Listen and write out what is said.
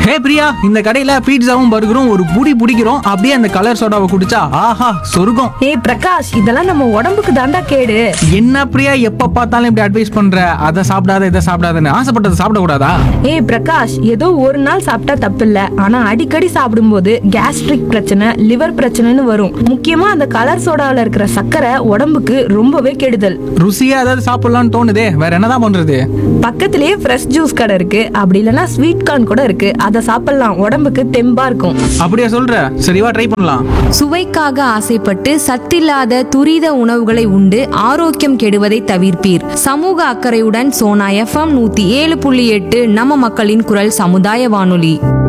ஹே பிரியா இந்த கடையில பீட்சாவும் பர்கரும் ஒரு புடி பிடிக்கிறோம் அப்படியே அந்த கலர் சோடாவை குடிச்சா ஆஹா சொர்க்கம் ஏய் பிரகாஷ் இதெல்லாம் நம்ம உடம்புக்கு தாண்டா கேடு என்ன பிரியா எப்ப பார்த்தாலும் இப்படி அட்வைஸ் பண்ற அதை சாப்பிடாத இதை சாப்பிடாதன்னு ஆசைப்பட்டதை சாப்பிடக்கூடாதா ஏய் பிரகாஷ் ஏதோ ஒரு நாள் சாப்பிட்டா தப்பில்ல ஆனா அடிக்கடி சாப்பிடும்போது கேஸ்ட்ரிக் பிரச்சனை லிவர் பிரச்சனைன்னு வரும் முக்கியமா அந்த கலர் சோடாவில் இருக்கிற சர்க்கரை உடம்புக்கு ரொம்பவே கெடுதல் ருசியா ஏதாவது சாப்பிடலாம்னு தோணுதே வேற என்னதான் பண்றது பக்கத்திலேயே ஃப்ரெஷ் ஜூஸ் கடை இருக்கு அப்படி இல்லைன்னா ஸ்வீட் கார்ன் கூட இருக்கு அதை சாப்பிடலாம் உடம்புக்கு தெம்பா இருக்கும் அப்படியா சொல்ற சரிவா ட்ரை பண்ணலாம் சுவைக்காக ஆசைப்பட்டு சத்தில்லாத துரித உணவுகளை உண்டு ஆரோக்கியம் கெடுவதை தவிர்ப்பீர் சமூக அக்கறையுடன் சோனா எஃப்எம் நூத்தி ஏழு புள்ளி எட்டு நம்ம மக்களின் குரல் சமுதாய வானொலி